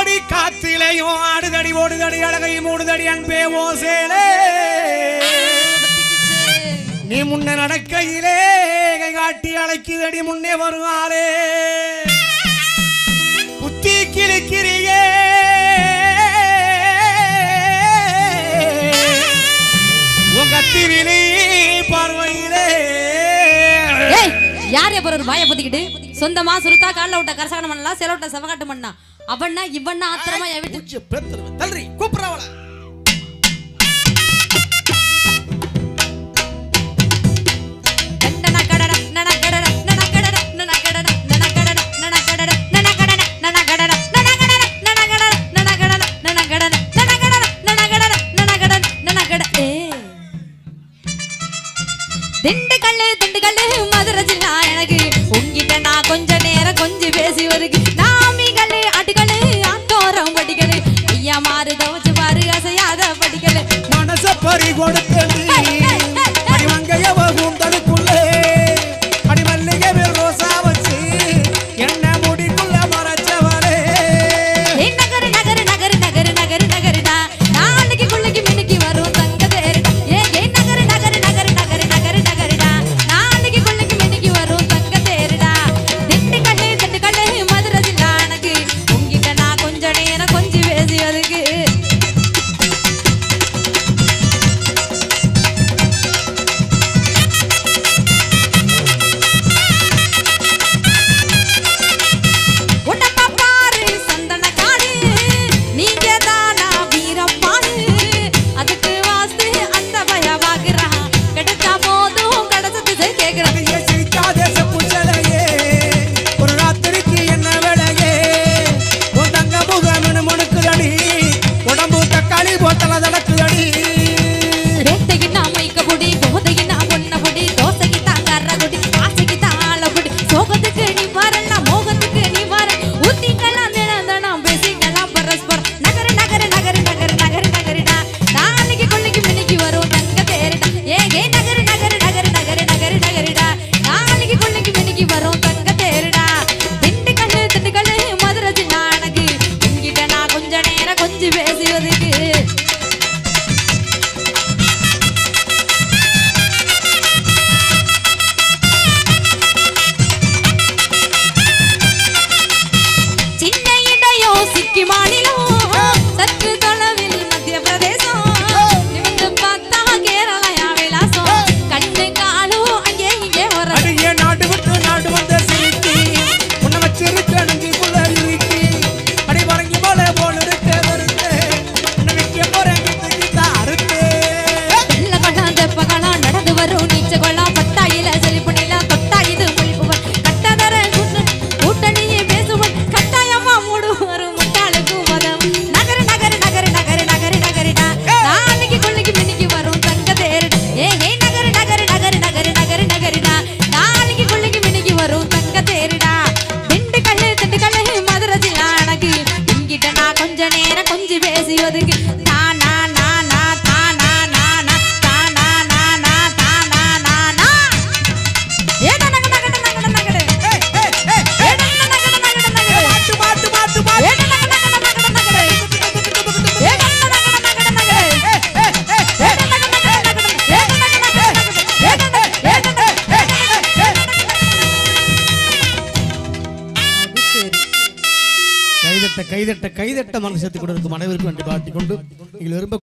ஆடி காத்திலையும் ஆடுதடி ஓடுதடி அழகை மூடுதடி அன்பே ஓசேலே நீ முன்ன நடக்கையிலே கை காட்டி அழைக்குதடி முன்னே வருவாரே புத்தி கிழிக்கிறியே உன் கத்திரிலே பார்வையிலே ஏய் யார் எப்ப ஒரு வாயை பத்திக்கிட்டு சொந்தமா சுருத்தா கால்ல விட்ட கரசாகனம் பண்ணலாம் செல விட்ட செவகாட்டு பண்ணா அவன்னா இவன்னா ஆத்திரமா என் வீட்டு மூச்சு பேத்துருவேன் தள்ளுறி கூப்பிடுறவள டண்டன கடட நன கடட நன கடட நன கடட நன கடட நன கடட நன கடட நன கடட நன கடட நன கடட நன கடட நன கடட நன கடட நன கடட நன கடட நன கடட ஏய் திண்டுக்கல்லு திண்டுக்கல்லு மதுரை ஜில்லா எனக்கு உங்கிட்ட நான் கொஞ்ச நேரம் கொஞ்சம் பேசி வருகு நாமிகளு அடிகளு ஆத்தோரம் படிகளு ஐயா மாறு தவச்சு பாரு அசையாத படிகளு மனச பறி கொடுத்தது அடி மங்கையவ கூந்தலுக்குள்ளே அடி மல்லிகை ரோசா வச்சு என்ன முடிக்குள்ள மறைச்சவளே ஏய் நகரு நகரு நகரு நகரு நகரு நகருடா நாளைக்கு குள்ளைக்கு மினுக்கி வரும் தங்க தேருடா ஏ ஏ நகரு நகரு நகரு நகரு நகரு நகருடா நாளைக்கு குள்ளைக்கு மினுக்கி வரும் தங்க தேருடா திண்டுக்கல்லு திண்டுக்கல்லு மதுரை ஜில்லா எனக்கு உங்கிட்ட நான் கொஞ்ச நேரம் கொஞ்சம் பேசி அதுக்கு உடம்ப பாரு சந்தன காடு நீங்க தானா வீரப்பாடு அதுக்கு வாஸ்து அந்த பயவாக்குறான் கிடைச்சா போதும் கிடைச்சது கேக்குறான் அடியே சிரிக்காதே செப்புச்சலையே ஒரு ராத்திரிக்கு என்ன வேலையே உன் தங்க முகம் முணுக்குதடி உடம்பு தக்காளி போத்தல தடக்குதடி வேட்டைக்கு நான் மைக்க பொடி போதைக்கு நான் பொண்ண பொடி தோசைக்கு தான் கர்ற கொடி ஆசைக்கு தான் ஆள பொடி சோகத்துக்கு நீ வரலாம் மோகத்துக்கு நீ வர ஊத்திக்கலாம் தினம் தினம் பேசிக்கலாம் பரஸ்பரம் நகரு நகரு நகரு நகரு நகரு நகருடா நாளைக்கு கொள்ளைக்கு மின்னிக்கு வரும் தங்க தேருடா ஏ ஏ நகரு நகரு நகரு நகரு நகரு நகருடா நாளைக்கு கொள்ளைக்கு மின்னிக்கு வரும் தங்க தேருடா திண்டுக்கல்லு திண்டுக்கல்லு மதுரை ஜில்லா எனக்கு உங்கிட்ட நான் கொஞ்ச நேரம் கொஞ்சம் பேசுவதுக்கு சின்ன இடையோ சிக்கி மாநிலம் சற்று தொலைவில் மத்திய பிரதேசம் நிமிந்து பார்த்தா கேரளா விலாசம் கண்ணு காலும் அங்கே இங்கே வர அடியே நாடு விட்டு நாடு வந்த சிரிக்கி உன்னை வச்சிருக்க நெஞ்சுக்குள்ள இறுக்கி அடி வரங்கி மலை போல இருக்க வெறுத்து உன்னை விற்க போறேன் கிட்ட அறுத்து இல்ல பழம் தெப்பகலாம் நடந்து வரும் நீச்ச கொள்ளலாம் பட்டாயில செழிப்பு நிலா தொட்டா இது மொழிப்புவன் கட்டதர கூட்டணியே பேசுவன் கட்டாயமா மூடு வரும் முட்டாளுக்கு உதவும் நகரு நகரு நகரு நகரு நகரு நகருடா நாளைக்கு கொள்ளைக்கு மின்னிக்கு வரும் தங்க தேருடா ஏ ஏ நகரு நகரு நகரு நகரு நகரு நகருடா நாளைக்கு கொள்ளைக்கு மின்னிக்கு வரும் தங்க தேருடா திண்டுக்கல்லு திண்டுக்கல்லு மதுரை ஜில்லா எனக்கு இங்கிட்ட நான் கொஞ்ச நேரம் கொஞ்சம் பேசி ஒதுக்கு நான் நான் நான் நான் தான் நான் நான் நான் தான் நான் நான் நான் தான் நான் நான் நான் ஏடா நகட நகட நகட நகட ஏடா நகட நகட நகட மாட்டு மாட்டு மாட்டு மாட்டு ஏடா நகட நகட நகட நகட ஏடா நகட நகட நகட ஏடா நகட நகட நகட ஏடா நகட நகட நகட ஏடா நகட கைதட்ட கைதட்ட கைதட்ட மனசத்தை கொடுக்கும் அனைவருக்கும் நன்றி பாட்டிக் கொண்டு நீங்கள் விரும்ப